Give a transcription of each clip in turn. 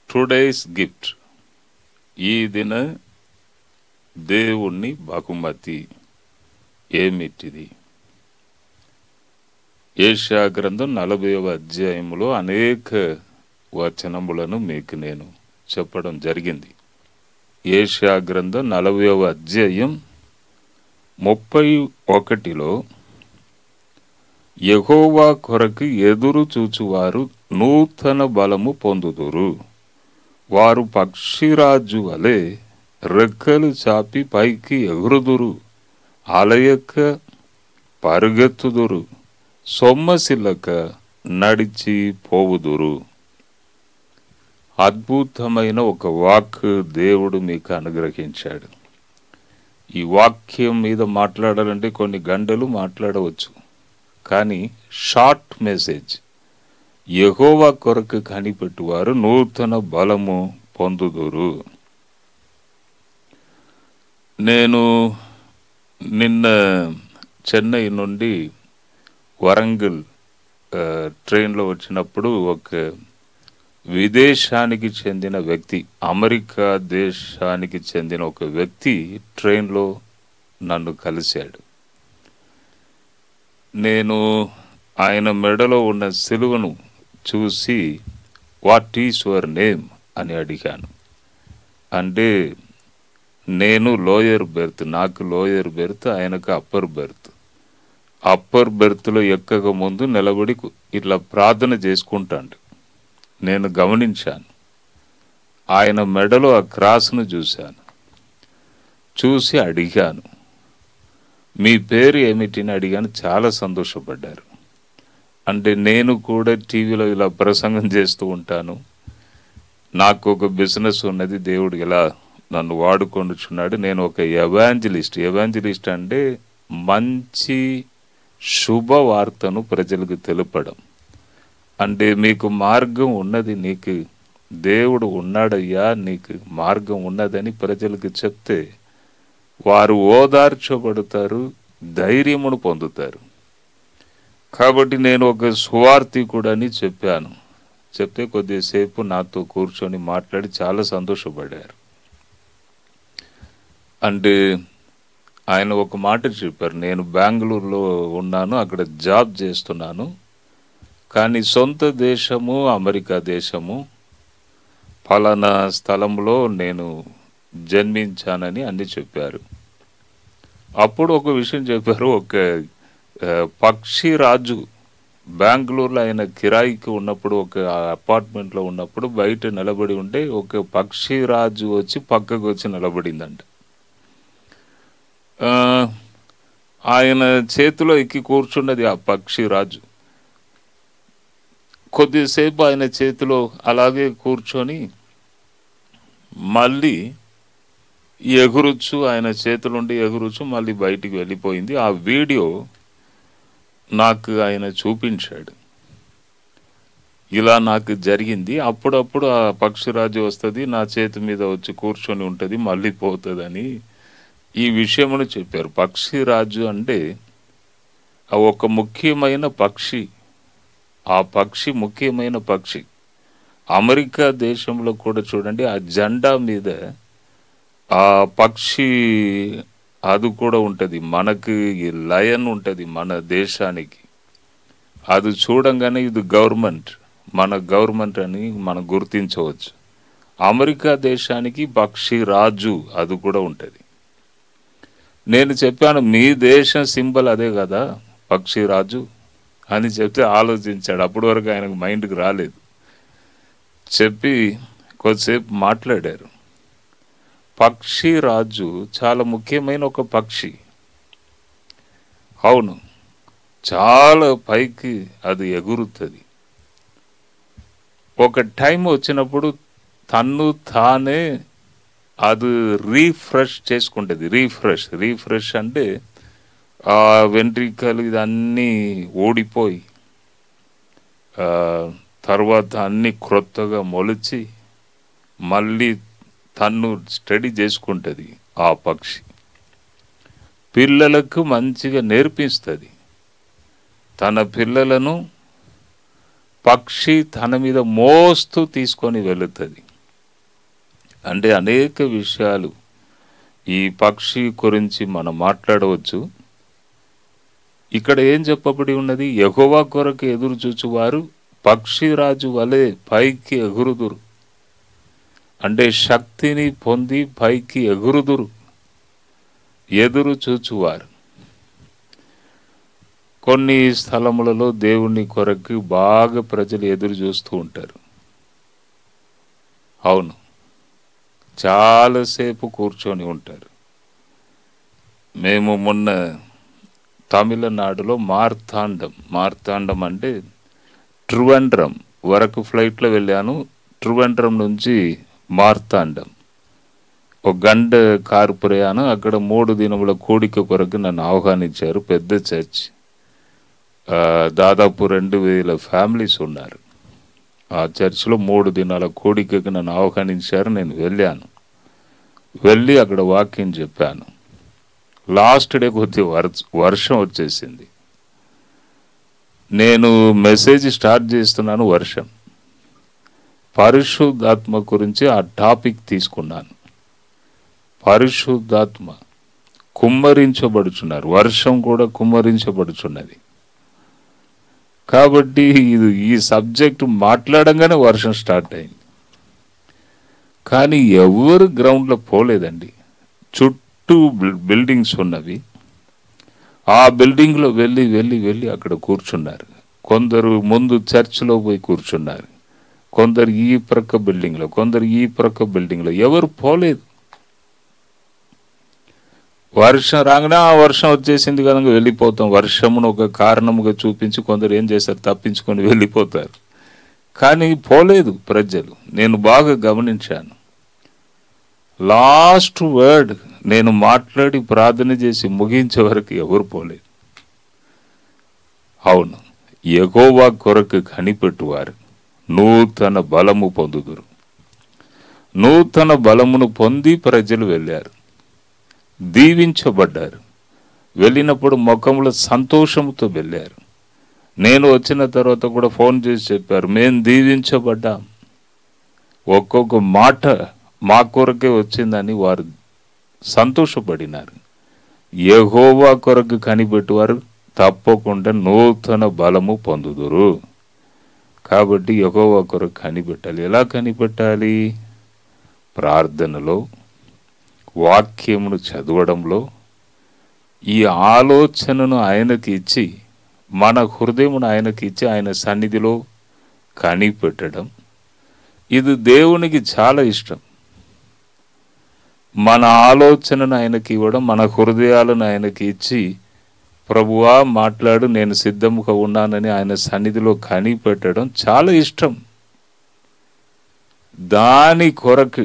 today's gift ఈ దిన దేవుణ్ణి బహుమతి ఏమిటిది ఏషియా గ్రంథం నలభైవ అధ్యాయములో అనేక వచనములను మీకు నేను చెప్పడం జరిగింది ఏషియా గ్రంథం నలభైవ అధ్యాయం ముప్పై ఒకటిలో యహోవా కొరకు ఎదురు చూచువారు నూతన బలము పొందుదురు వారు పక్షిరాజు వలె రెక్కలు చాపి పైకి ఎగురుదురు అలయక పరుగెత్తుదురు సొమ్మసిల్లక నడిచి పోవుదురు అద్భుతమైన ఒక వాక్ దేవుడు మీకు అనుగ్రహించాడు ఈ వాక్యం మీద మాట్లాడాలంటే కొన్ని గంటలు మాట్లాడవచ్చు కానీ షార్ట్ మెసేజ్ యహోవా కొరకు కనిపెట్టువారు నూతన బలము పొందుదురు నేను నిన్న చెన్నై నుండి వరంగల్ ఆ, ట్రైన్లో వచ్చినప్పుడు ఒక విదేశానికి చెందిన వ్యక్తి అమెరికా దేశానికి చెందిన ఒక వ్యక్తి ట్రైన్లో నన్ను కలిశాడు నేను ఆయన మెడలో ఉన్న సిలువను చూసి వాట్ ఈస్ యువర్ నేమ్ అని అడిగాను అంటే నేను లోయర్ బెర్త్ నాకు లోయర్ బెర్త్ ఆయనకు అప్పర్ బెర్త్ అప్పర్ బెర్త్లో ఎక్కక ముందు నిలబడి కు- ఇట్లా ప్రార్థన చేసుకుంటాడు నేను గమనించాను ఆయన మెడలో ఆ క్రాస్ను చూశాను చూసి అడిగాను మీ పేరు ఏమిటిని అడిగాను చాలా సంతోషపడ్డారు అంటే నేను కూడా టీవీలో ఇలా ప్రసంగం చేస్తూ ఉంటాను నాకు ఒక బిజినెస్ ఉన్నది దేవుడు ఇలా నన్ను వాడుకొనుచున్నాడు నేను ఒక ఎవాంజలిస్ట్ ఎవాంజలిస్ట్ అంటే మంచి శుభవార్తను ప్రజలకు తెలుపడం అంటే మీకు మార్గం ఉన్నది నీకు దేవుడు ఉన్నాడయ్యా నీకు మార్గం ఉన్నదని ప్రజలకు చెప్తే వారు ఓదార్చబడతారు ధైర్యమును పొందుతారు కాబట్టి నేను ఒక సువార్థికుడని చెప్పాను చెప్తే కొద్దిసేపు నాతో కూర్చొని మాట్లాడి చాలా సంతోషపడ్డారు అంటే ఆయన ఒక మాట చెప్పారు నేను బెంగళూరులో ఉన్నాను అక్కడ జాబ్ చేస్తున్నాను కానీ సొంత దేశము అమెరికా దేశము ఫలానా స్థలంలో నేను జన్మించానని అన్ని చెప్పారు అప్పుడు ఒక విషయం చెప్పారు ఒక ఆ, పక్షి రాజు బెంగళూరులో ఆయన కిరాయికి ఉన్నప్పుడు ఒక అపార్ట్మెంట్లో ఉన్నప్పుడు బయట నిలబడి ఉంటే ఒక పక్షి రాజు వచ్చి పక్కకు వచ్చి నిలబడిందంట ఆ, ఆయన చేతిలో ఎక్కి కూర్చున్నది ఆ పక్షి రాజు కొద్దిసేపు ఆయన చేతిలో అలాగే కూర్చొని మళ్ళీ ఎగురుచు ఆయన చేతులుండి ఎగురుచు మళ్ళీ బయటికి వెళ్ళిపోయింది ఆ వీడియో నాకు ఆయన చూపించాడు ఇలా నాకు జరిగింది అప్పుడప్పుడు ఆ పక్షిరాజు వస్తుంది నా చేతి మీద వచ్చి కూర్చొని ఉంటుంది మళ్ళీ పోతుందని ఈ విషయమును చెప్పారు పక్షిరాజు అంటే ఆ ఒక ముఖ్యమైన పక్షి ఆ పక్షి ముఖ్యమైన పక్షి అమెరికా దేశంలో కూడా చూడండి ఆ జెండా మీద ఆ పక్షి అది కూడా ఉంటుంది మనకి ఈ లయన్ ఉంటుంది మన దేశానికి అది చూడంగానే ఇది గవర్నమెంట్ మన గవర్నమెంట్ అని మనం గుర్తించవచ్చు అమెరికా దేశానికి పక్షి రాజు అది కూడా ఉంటుంది నేను చెప్పాను మీ దేశం సింబల్ అదే కదా పక్షి రాజు అని చెప్తే ఆలోచించాడు అప్పటి వరకు ఆయనకు మైండ్కి రాలేదు చెప్పి కొద్దిసేపు మాట్లాడారు పక్షి రాజు చాలా ముఖ్యమైన ఒక పక్షి అవును చాలా పైకి అది ఎగురుతుంది ఒక టైం వచ్చినప్పుడు తన్ను తానే అది రీఫ్రెష్ చేసుకుంటుంది రీఫ్రెష్ రీఫ్రెష్ అంటే ఆ వెంట్రికలు ఇదన్నీ ఓడిపోయి ఆ, తర్వాత అన్ని క్రొత్తగా మొలిచి మళ్ళీ తన్ను స్టడీ చేసుకుంటుంది ఆ పక్షి పిల్లలకు మంచిగా నేర్పిస్తుంది తన పిల్లలను పక్షి తన మీద మోస్తూ తీసుకొని వెళుతుంది అంటే అనేక విషయాలు ఈ పక్షి గురించి మనం మాట్లాడవచ్చు ఇక్కడ ఏం చెప్పబడి ఉన్నది యెహోవా కొరకు ఎదురు చూచువారు పక్షిరాజు వలె పైకి ఎగురుదురు అంటే శక్తిని పొంది పైకి ఎగురుదురు ఎదురు చూచువారు కొన్ని స్థలములలో దేవుని కొరకు బాగా ప్రజలు ఎదురు చూస్తూ ఉంటారు అవును చాలాసేపు కూర్చొని ఉంటారు మేము మొన్న తమిళనాడులో మార్తాండం మార్తాండం అంటే ట్రువెండ్రం వరకు ఫ్లైట్లో వెళ్ళాను ట్రువెండ్రం నుంచి మార్తాండం ఒక గంట కారు ప్రయాణం అక్కడ మూడు దినముల కోడిక కొరకు నన్ను ఆహ్వానించారు పెద్ద చర్చ్ ఆ, దాదాపు రెండు వేల ఫ్యామిలీస్ ఉన్నారు ఆ చర్చిలో మూడు దినాల కోడికకి నన్ను ఆహ్వానించారు నేను వెళ్ళాను వెళ్ళి అక్కడ వాక్యం చెప్పాను లాస్ట్ డే కొద్ది వర్- వర్షం వచ్చేసింది నేను మెసేజ్ స్టార్ట్ చేస్తున్నాను వర్షం పరిశుద్ధాత్మ గురించి ఆ టాపిక్ తీసుకున్నాను పరిశుద్ధాత్మ కుమ్మరించబడుచున్నారు వర్షం కూడా కుమ్మరించబడుచున్నది కాబట్టి ఇది ఈ సబ్జెక్ట్ మాట్లాడంగానే వర్షం స్టార్ట్ అయింది కానీ ఎవరు గ్రౌండ్లో పోలేదండి చుట్టూ బిల్- బిల్డింగ్స్ ఉన్నవి ఆ బిల్డింగ్లో వెళ్ళి వెళ్ళి వెళ్ళి అక్కడ కూర్చున్నారు కొందరు ముందు చర్చిలో పోయి కూర్చున్నారు కొందరు ఈ ప్రక్క బిల్డింగ్లో కొందరు ఈ ప్రక్క బిల్డింగ్లో ఎవరు పోలేదు వర్షం రాగానే ఆ వర్షం వచ్చేసింది కనుక వెళ్ళిపోతాం వర్షమును ఒక కారణముగా చూపించి కొందరు ఏం చేస్తారు తప్పించుకొని వెళ్ళిపోతారు కానీ పోలేదు ప్రజలు నేను బాగా గమనించాను లాస్ట్ వర్డ్ నేను మాట్లాడి ప్రార్థన చేసి ముగించే వరకు ఎవరు పోలేదు అవును ఎగోవా కొరకు కనిపెట్టువారు నూతన బలము పొందుదురు నూతన బలమును పొంది ప్రజలు వెళ్ళారు దీవించబడ్డారు వెళ్ళినప్పుడు ముఖంలో సంతోషంతో వెళ్ళారు నేను వచ్చిన తర్వాత కూడా ఫోన్ చేసి చెప్పారు మేము దీవించబడ్డాం ఒక్కొక్క మాట మా కొరకే వచ్చిందని వారు సంతోషపడినారు యెహోవా కొరకు కనిపెట్టువారు తప్పకుండా నూతన బలము పొందుదురు కాబట్టి యెహోవా కొరకు కనిపెట్టాలి ఎలా కనిపెట్టాలి ప్రార్థనలో వాక్యమును చదవడంలో ఈ ఆలోచనను ఆయనకి ఇచ్చి మన హృదయమును ఆయనకి ఇచ్చి ఆయన సన్నిధిలో కనిపెట్టడం ఇది దేవునికి చాలా ఇష్టం మన ఆలోచనను ఆయనకి ఇవ్వడం మన హృదయాలను ఆయనకి ఇచ్చి ప్రభువా మాట్లాడు నేను సిద్ధముగా ఉన్నానని ఆయన సన్నిధిలో కనిపెట్టడం చాలా ఇష్టం దాని కొరకు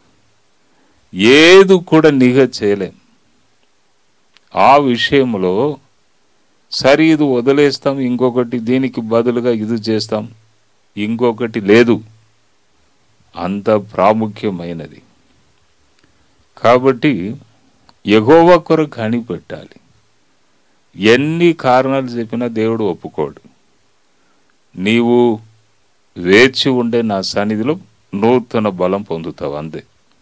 ఏది కూడా నిఘ చేయలేం ఆ విషయంలో సరే ఇది వదిలేస్తాం ఇంకొకటి దీనికి బదులుగా ఇది చేస్తాం ఇంకొకటి లేదు అంత ప్రాముఖ్యమైనది కాబట్టి ఎగోవ కొరకు కనిపెట్టాలి ఎన్ని కారణాలు చెప్పినా దేవుడు ఒప్పుకోడు నీవు వేచి ఉండే నా సన్నిధిలో నూతన బలం పొందుతావు అంతే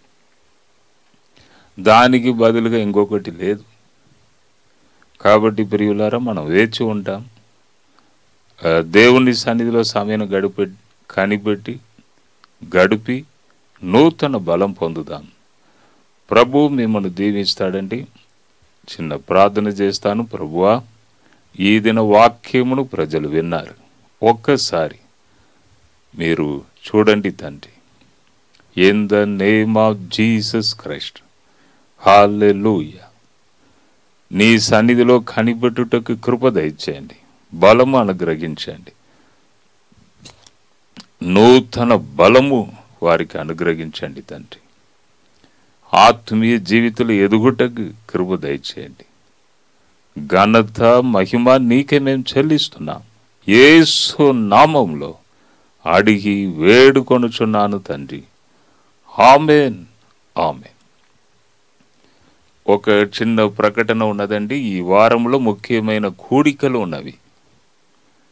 దానికి బదులుగా ఇంకొకటి లేదు కాబట్టి ప్రియులారా మనం వేచి ఉంటాం ఆ, దేవుని సన్నిధిలో సమయం గడిపె కనిపెట్టి గడిపి నూతన బలం పొందుదాం ప్రభు మిమ్మల్ని దీవిస్తాడండి చిన్న ప్రార్థన చేస్తాను ప్రభువా ఈ దిన వాక్యమును ప్రజలు విన్నారు ఒక్కసారి మీరు చూడండి తండ్రి in the name of Jesus Christ hallelujah నీ సన్నిధిలో కనిపెట్టుటకు కృప దయచేయండి బలము అనుగ్రహించండి నూతన బలము వారికి అనుగ్రహించండి తండ్రి ఆత్మీయ జీవితంలో ఎదుగుటకు కృప దయచేయండి ఘనత మహిమ నీకే మేము చెల్లిస్తున్నాం యేసు నామంలో అడిగి వేడుకొనుచున్నాను తండ్రి ఆమెన్ ఆమెన్ ఒక చిన్న ప్రకటన ఉన్నదండి ఈ వారంలో ముఖ్యమైన కూడికలు ఉన్నవి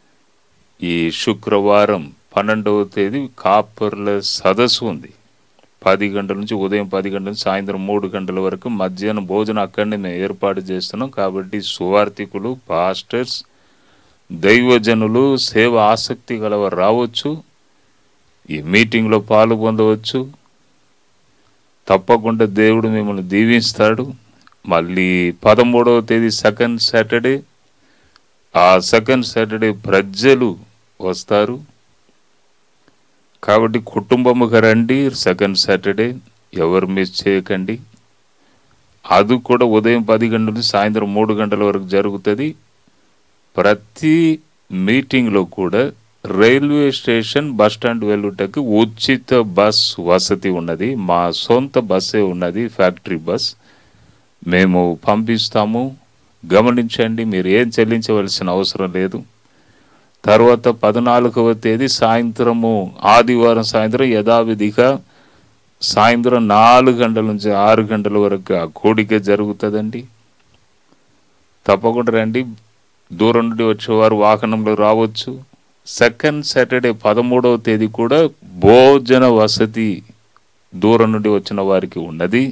ఈ శుక్రవారం పన్నెండవ తేదీ కాపర్ల సదస్సు ఉంది పది గంటల నుంచి ఉదయం పది గంటల నుంచి సాయంత్రం మూడు గంటల వరకు మధ్యాహ్నం భోజనం అక్కడనే మేము ఏర్పాటు చేస్తున్నాం కాబట్టి సువార్థికులు పాస్టర్స్ దైవజనులు సేవ ఆసక్తి గలవారు రావచ్చు ఈ మీటింగ్లో పాలు పొందవచ్చు తప్పకుండా దేవుడు మిమ్మల్ని దీవిస్తాడు మళ్ళీ పదమూడవ తేదీ సెకండ్ సాటర్డే ఆ సెకండ్ సాటర్డే ప్రజలు వస్తారు కాబట్టి కుటుంబముగా రండి సెకండ్ సాటర్డే ఎవరు మిస్ చేయకండి అది కూడా ఉదయం పది గంటల నుంచి సాయంత్రం మూడు గంటల వరకు జరుగుతుంది ప్రతి మీటింగ్లో కూడా రైల్వే స్టేషన్ బస్ స్టాండ్ వెళ్ళుటకు ఉచిత బస్ వసతి ఉన్నది మా సొంత బస్సే ఉన్నది ఫ్యాక్టరీ బస్ మేము పంపిస్తాము గమనించండి మీరు ఏం చెల్లించవలసిన అవసరం లేదు తర్వాత పద్నాలుగవ తేదీ సాయంత్రము ఆదివారం సాయంత్రం యథావిధిగా సాయంత్రం నాలుగు గంటల నుంచి ఆరు గంటల వరకు ఆ కోడిక జరుగుతుందండి తప్పకుండా రండి దూరం నుండి వచ్చేవారు వాహనంలో రావచ్చు సెకండ్ సాటర్డే పదమూడవ తేదీ కూడా భోజన వసతి దూరం నుండి వచ్చిన వారికి ఉన్నది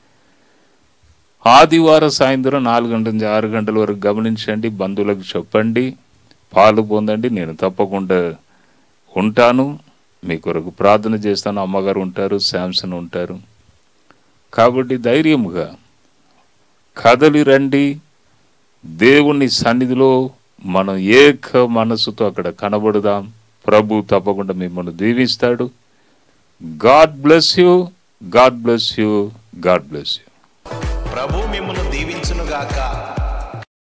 ఆదివారం సాయంత్రం నాలుగు గంటల నుంచి ఆరు గంటల వరకు గమనించండి బంధువులకు చెప్పండి పాలు పొందండి నేను తప్పకుండా ఉంటాను మీ కొరకు ప్రార్థన చేస్తాను అమ్మగారు ఉంటారు శాంసన్ ఉంటారు కాబట్టి ధైర్యముగా కదలి రండి దేవుని సన్నిధిలో మనం ఏక మనసుతో అక్కడ కనబడుదాం ప్రభు తప్పకుండా మిమ్మల్ని దీవిస్తాడు God bless you God bless you God bless you ప్రభు మిమ్మల్ని దీవించునుగాక